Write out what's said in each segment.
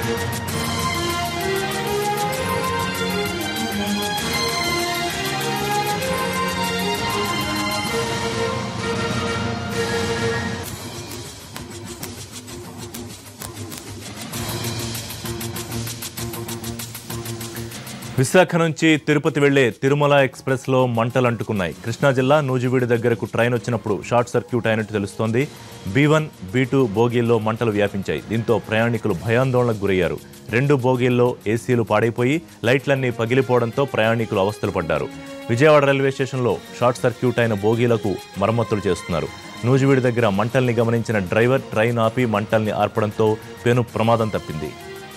విశాఖ నుంచి తిరుపతి వెళ్లే తిరుమల ఎక్స్ప్రెస్ లో మంటలు అంటుకున్నాయి కృష్ణా జిల్లా నూజివీడు దగ్గరకు ట్రైన్ వచ్చినప్పుడు షార్ట్ సర్క్యూట్ అయినట్టు తెలుస్తోంది బి వన్ బి టూ బోగీల్లో మంటలు వ్యాపించాయి దీంతో ప్రయాణికులు భయాందోళనకు గురయ్యారు రెండు బోగీల్లో ఏసీలు పాడైపోయి లైట్లన్నీ పగిలిపోవడంతో ప్రయాణికులు అవస్థలు పడ్డారు విజయవాడ రైల్వే స్టేషన్లో షార్ట్ సర్క్యూట్ అయిన బోగీలకు మరమ్మతులు చేస్తున్నారు నూజివీడు దగ్గర మంటల్ని గమనించిన డ్రైవర్ ట్రైన్ ఆపి మంటల్ని ఆర్పడంతో పెను ప్రమాదం తప్పింది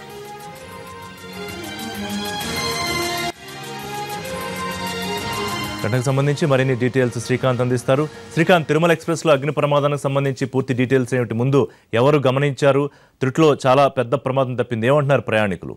ఘటనకు సంబంధించి మరిన్ని డీటెయిల్స్ శ్రీకాంత్ అందిస్తారు శ్రీకాంత్ తిరుమల ఎక్స్ప్రెస్ లో అగ్ని ప్రమాదానికి సంబంధించి పూర్తి డీటెయిల్స్ ఏమిటి ముందు ఎవరు గమనించారు త్రుట్లో చాలా పెద్ద ప్రమాదం తప్పింది ఏమంటున్నారు ప్రయాణికులు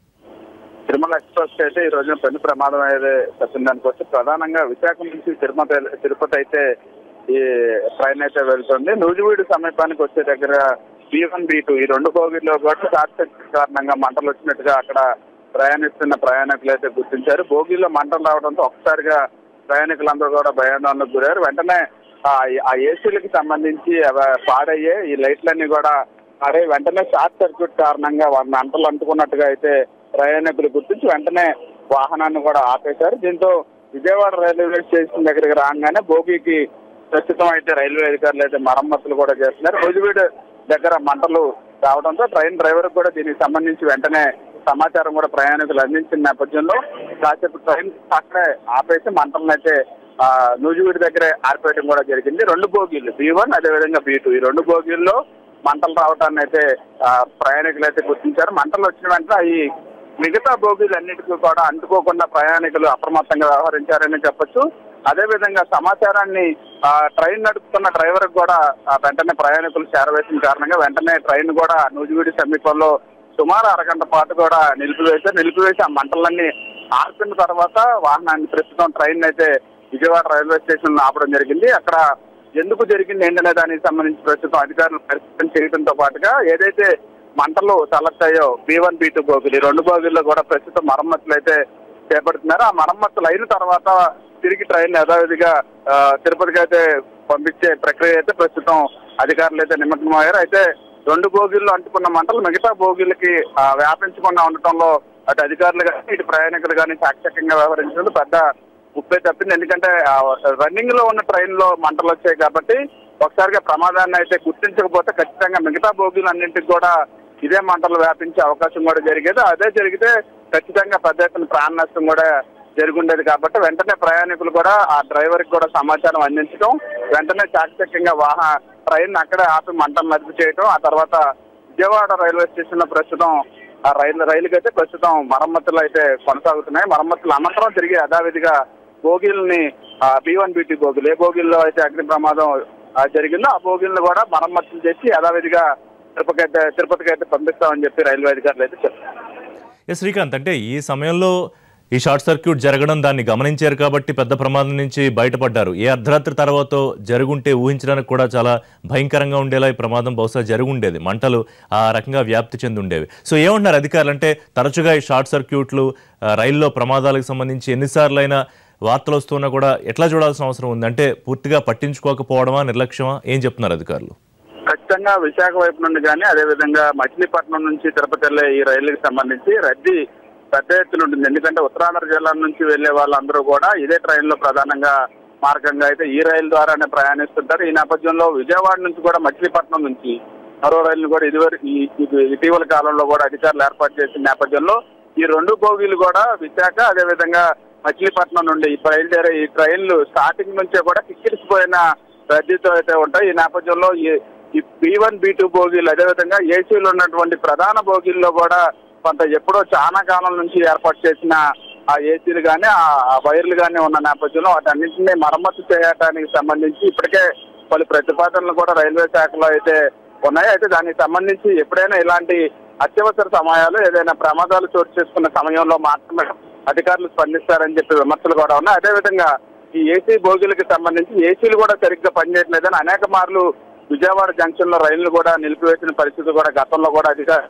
తిరుమల ఎక్స్ప్రెస్ అయితే ఈ రోజున పెను ప్రమాదం అయితే తప్పిందానికి వచ్చి ప్రధానంగా విశాఖ నుంచి తిరుమల తిరుపతి అయితే ఈ ట్రైన్ అయితే వెళ్తుంది నూజివీడు సమీపానికి వచ్చే దగ్గర బి వన్ బి టూ ఈ రెండు బోగిల్లో కూడా షార్ట్ సర్క్యూట్ కారణంగా మంటలు వచ్చినట్టుగా అక్కడ ప్రయాణిస్తున్న ప్రయాణికులు అయితే గుర్తించారు బోగిలో మంటలు రావడంతో ఒకసారిగా ప్రయాణికులందరూ కూడా భయాందోళనకు గురయ్యారు వెంటనే ఆ ఆ ఏసీలకు సంబంధించి అవి పాడయ్యే ఈ లైట్లన్నీ కూడా పాడై వెంటనే షార్ట్ సర్క్యూట్ కారణంగా వాళ్ళ మంటలు అంటుకున్నట్టుగా అయితే ప్రయాణికులు గుర్తించి వెంటనే వాహనాన్ని కూడా ఆపేశారు దీంతో విజయవాడ రైల్వే స్టేషన్ దగ్గరికి రాగానే బోగికి ప్రస్తుతం అయితే రైల్వే అధికారులు అయితే మరమ్మతులు కూడా చేస్తున్నారు రోజువీడు దగ్గర మంటలు రావడంతో ట్రైన్ డ్రైవర్ కూడా దీనికి సంబంధించి వెంటనే సమాచారం కూడా ప్రయాణికులు అందించిన నేపథ్యంలో కాసేపు ట్రైన్ అక్కడే ఆపేసి మంటలను అయితే ఆ, నూజివీడు దగ్గరే ఆర్పేయడం కూడా జరిగింది రెండు బోగీలు బి వన్ అదేవిధంగా బి టూ ఈ రెండు బోగీల్లో మంటలు రావడాన్ని అయితే ఆ, ప్రయాణికులు అయితే గుర్తించారు మంటలు వచ్చిన వెంటనే ఈ మిగతా బోగీలు అన్నిటికీ కూడా అంటుకోకుండా ప్రయాణికులు అప్రమత్తంగా వ్యవహరించారని చెప్పొచ్చు అదే విధంగా సమాచారాన్ని ఆ, ట్రైన్ నడుపుతున్న డ్రైవర్ కూడా ఆ, వెంటనే ప్రయాణికులు చేరవేసిన కారణంగా వెంటనే ట్రైన్ కూడా నూజివీడి సమీపంలో సుమారు అరగంట పాటు కూడా నిలిపివేశారు నిలిపివేసి ఆ మంటలన్నీ ఆర్పిన తర్వాత వాహనాన్ని ప్రస్తుతం ట్రైన్ అయితే విజయవాడ రైల్వే స్టేషన్ లో ఆపడం జరిగింది అక్కడ ఎందుకు జరిగింది ఏంటనే దానికి సంబంధించి ప్రస్తుతం అధికారులు పరిశీలన చేయడంతో పాటుగా ఏదైతే మంటలు తలెత్తాయో బి వన్ బి టూ బోగిలు ఈ రెండు బోగిల్లో కూడా ప్రస్తుతం మరమ్మతులు అయితే చేపడుతున్నారు ఆ మరమ్మతులు అయిన తర్వాత తిరిగి ట్రైన్ యథావిధిగా ఆ, తిరుపతికి అయితే పంపించే ప్రక్రియ అయితే ప్రస్తుతం అధికారులు అయితే నిమగ్నమయ్యారు అయితే రెండు బోగిల్లో అంటుకున్న మంటలు మిగతా బోగిలకి ఆ, వ్యాపించకుండా ఉండటంలో అటు అధికారులు కానీ ఇటు ప్రయాణికులు కానీ చాకచక్యంగా వ్యవహరించడం పెద్ద ముప్పై తప్పింది ఎందుకంటే రన్నింగ్ లో ఉన్న ట్రైన్ లో మంటలు వచ్చాయి కాబట్టి ఒకసారిగా ప్రమాదాన్ని అయితే గుర్తించకపోతే ఖచ్చితంగా మిగతా బోగీలు అన్నింటికి కూడా ఇదే మంటలు వ్యాపించే అవకాశం కూడా జరిగేది అదే జరిగితే ఖచ్చితంగా పెద్ద ఎత్తున ప్రాణ నష్టం కూడా జరుగుండేది కాబట్టి వెంటనే ప్రయాణికులు కూడా ఆ డ్రైవర్ కి కూడా సమాచారం అందించడం వెంటనే చాకచక్యంగా వాహన ట్రైన్ అక్కడే ఆపి మంటలు నడిపి చేయడం ఆ తర్వాత విజయవాడ రైల్వే స్టేషన్ లో ప్రస్తుతం ఆ రైలు రైలుకి అయితే ప్రస్తుతం మరమ్మతులు అయితే కొనసాగుతున్నాయి మరమ్మతులు అనంతరం తిరిగి యథావిధిగా బోగీల్ని బి వన్ బీటీ బోగిలు ఏ బోగిల్లో అయితే అగ్ని ప్రమాదం ఆ, జరిగిందో ఆ బోగిల్ని కూడా మరమ్మతులు చేసి యథావిధిగా తిరుపతి అయితే తిరుపతికి అయితే పంపిస్తామని చెప్పి రైల్వే అధికారులు అయితే చెప్పారు ఏ శ్రీకాంత్ అంటే ఈ సమయంలో ఈ షార్ట్ సర్క్యూట్ జరగడం దాన్ని గమనించారు కాబట్టి పెద్ద ప్రమాదం నుంచి బయటపడ్డారు ఏ అర్ధరాత్రి తర్వాత జరుగుంటే ఊహించడానికి కూడా చాలా భయంకరంగా ఉండేలా ఈ ప్రమాదం బహుశా జరుగుండేది మంటలు ఆ రకంగా వ్యాప్తి చెంది ఉండేవి సో ఏమంటున్నారు అధికారులు అంటే తరచుగా ఈ షార్ట్ సర్క్యూట్లు ఆ, రైల్లో ప్రమాదాలకు సంబంధించి ఎన్నిసార్లు అయినా వార్తలు వస్తున్నా కూడా ఎట్లా చూడాల్సిన అవసరం ఉంది అంటే పూర్తిగా పట్టించుకోకపోవడమా నిర్లక్ష్యమా ఏం చెప్తున్నారు అధికారులు ఖచ్చితంగా విశాఖ వైపు నుండి కానీ అదేవిధంగా మచిలీపట్నం నుంచి తిరుపతి వెళ్లే ఈ రైలుకి సంబంధించి రద్దీ పెద్ద ఎత్తున ఉంటుంది ఎందుకంటే ఉత్తరాంధ్ర జిల్లా నుంచి వెళ్లే వాళ్ళందరూ కూడా ఇదే ట్రైన్ లో ప్రధానంగా మార్గంగా అయితే ఈ రైలు ద్వారానే ప్రయాణిస్తుంటారు ఈ నేపథ్యంలో విజయవాడ నుంచి కూడా మచిలీపట్నం నుంచి మరో రైలును కూడా ఇదివరకు ఈ ఇది- ఇటీవల కాలంలో కూడా అధికారులు ఏర్పాటు చేసిన నేపథ్యంలో ఈ రెండు బోగీలు కూడా విశాఖ అదేవిధంగా మచిలీపట్నం నుండి ఈ బయలుదేరే ఈ ట్రైన్లు స్టార్టింగ్ నుంచే కూడా కిక్కిరిసిపోయిన రద్దీతో అయితే ఉంటాయి ఈ నేపథ్యంలో ఈ ఈ బి వన్ బి టూ బోగీలు అదేవిధంగా ఏసీలు ఉన్నటువంటి ప్రధాన బోగీల్లో కూడా కొంత ఎప్పుడో చాలా కాలం నుంచి ఏర్పాటు చేసిన ఆ ఏసీలు కానీ ఆ వైర్లు కానీ ఉన్న నేపథ్యంలో వాటన్నింటినీ మరమ్మతు చేయడానికి సంబంధించి ఇప్పటికే పలు ప్రతిపాదనలు కూడా రైల్వే శాఖలో అయితే ఉన్నాయి అయితే దానికి సంబంధించి ఎప్పుడైనా ఇలాంటి అత్యవసర సమయాలు ఏదైనా ప్రమాదాలు చోటు చేసుకున్న సమయంలో మాత్రమే అధికారులు స్పందిస్తారని చెప్పి విమర్శలు కూడా ఉన్నాయి అదేవిధంగా ఈ ఏసీ బోగీలకు సంబంధించి ఏసీలు కూడా సరిగ్గా పనిచేయట్లేదని అనేక మార్లు విజయవాడ జంక్షన్ లో రైళ్లు కూడా నిలిపివేసిన పరిస్థితి కూడా గతంలో కూడా అధికారులు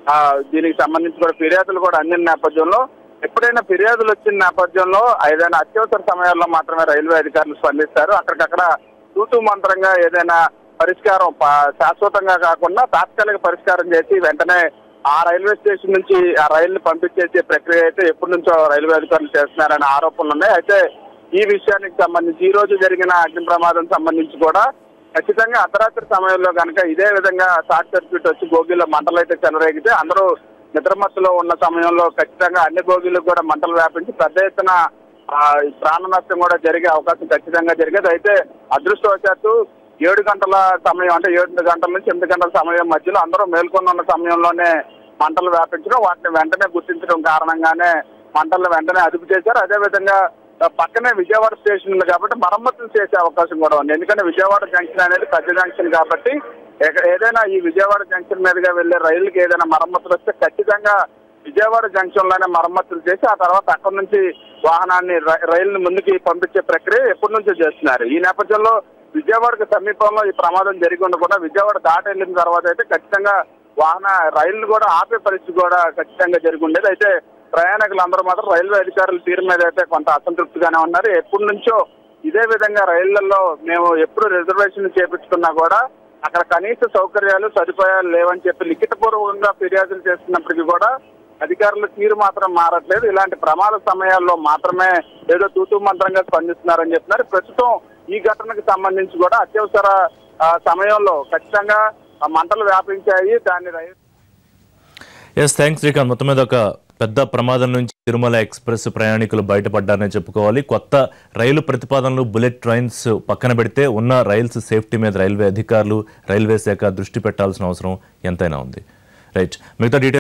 ఆ, దీనికి సంబంధించి కూడా ఫిర్యాదులు కూడా అందిన నేపథ్యంలో ఎప్పుడైనా ఫిర్యాదులు వచ్చిన నేపథ్యంలో ఏదైనా అత్యవసర సమయాల్లో మాత్రమే రైల్వే అధికారులు స్పందిస్తారు అక్కడికక్కడ తూతూ మంత్రంగా ఏదైనా పరిష్కారం ప- శాశ్వతంగా కాకుండా తాత్కాలిక పరిష్కారం చేసి వెంటనే ఆ రైల్వే స్టేషన్ నుంచి ఆ రైలు పంపించేసే ప్రక్రియ అయితే ఎప్పటి నుంచో రైల్వే అధికారులు చేస్తున్నారనే ఆరోపణలు ఉన్నాయి అయితే ఈ విషయానికి సంబంధించి ఈ రోజు జరిగిన అగ్ని ప్రమాదం సంబంధించి కూడా ఖచ్చితంగా అర్ధరాత్రి సమయంలో కనుక ఇదే విధంగా షార్ట్ సర్క్యూట్ వచ్చి బోగీలో మంటలు అయితే చెలరేగితే అందరూ నిద్రమత్తులో ఉన్న సమయంలో ఖచ్చితంగా అన్ని బోగీలకు కూడా మంటలు వ్యాపించి పెద్ద ఎత్తున ఆ, ఈ ప్రాణ నష్టం కూడా జరిగే అవకాశం ఖచ్చితంగా జరిగేది అయితే అదృష్టవశాత్తు ఏడు గంటల సమయం అంటే ఏడు గంటల నుంచి ఎనిమిది గంటల సమయం మధ్యలో అందరూ మేల్కొని ఉన్న సమయంలోనే మంటలు వ్యాపించడం వాటిని వెంటనే గుర్తించడం కారణంగానే మంటలను వెంటనే అదుపు చేశారు అదేవిధంగా ఆ, పక్కనే విజయవాడ స్టేషన్ ఉంది కాబట్టి మరమ్మతులు చేసే అవకాశం కూడా ఉంది ఎందుకంటే విజయవాడ జంక్షన్ అనేది పెద్ద జంక్షన్ కాబట్టి ఎక- ఏదైనా ఈ విజయవాడ జంక్షన్ మీదుగా వెళ్లే రైలుకి ఏదైనా మరమ్మతులు వస్తే ఖచ్చితంగా విజయవాడ జంక్షన్ లోనే మరమ్మతులు చేసి ఆ తర్వాత అక్కడి నుంచి వాహనాన్ని రై- రైలుని ముందుకి పంపించే ప్రక్రియ ఎప్పటి నుంచో చేస్తున్నారు ఈ నేపథ్యంలో విజయవాడకు సమీపంలో ఈ ప్రమాదం జరిగి ఉండకుండా విజయవాడ దాటి వెళ్ళిన తర్వాత అయితే ఖచ్చితంగా వాహన రైళ్లు కూడా ఆపే పరిస్థితి కూడా ఖచ్చితంగా జరిగి ఉండేది అయితే ప్రయాణికులందరూ మాత్రం రైల్వే అధికారుల తీరు మీద అయితే కొంత అసంతృప్తిగానే ఉన్నారు ఎప్పటి నుంచో ఇదే విధంగా రైళ్లలో మేము ఎప్పుడు రిజర్వేషన్ చేపించుకున్నా కూడా అక్కడ కనీస సౌకర్యాలు సదుపాయాలు లేవని చెప్పి లిఖితపూర్వకంగా ఫిర్యాదులు చేస్తున్నప్పటికీ కూడా అధికారుల తీరు మాత్రం మారట్లేదు ఇలాంటి ప్రమాద సమయాల్లో మాత్రమే ఏదో తూతూ మంత్రంగా స్పందిస్తున్నారని చెప్తున్నారు ప్రస్తుతం ఈ ఘటనకు సంబంధించి కూడా అత్యవసర ఆ, సమయంలో ఖచ్చితంగా ఆ మంటలు వ్యాపించాయి దాన్ని రైలు ఎస్ థ్యాంక్స్ శ్రీకాంత్ మొత్తం మీద ఒక పెద్ద ప్రమాదం నుంచి తిరుమల ఎక్స్ప్రెస్ ప్రయాణికులు బయటపడ్డారని చెప్పుకోవాలి కొత్త రైలు ప్రతిపాదనలు బుల్లెట్ ట్రైన్స్ పక్కన పెడితే ఉన్న రైల్స్ సేఫ్టీ మీద రైల్వే అధికారులు రైల్వే శాఖ దృష్టి పెట్టాల్సిన అవసరం ఎంతైనా ఉంది రైట్ మిగతా డీటెయిల్స్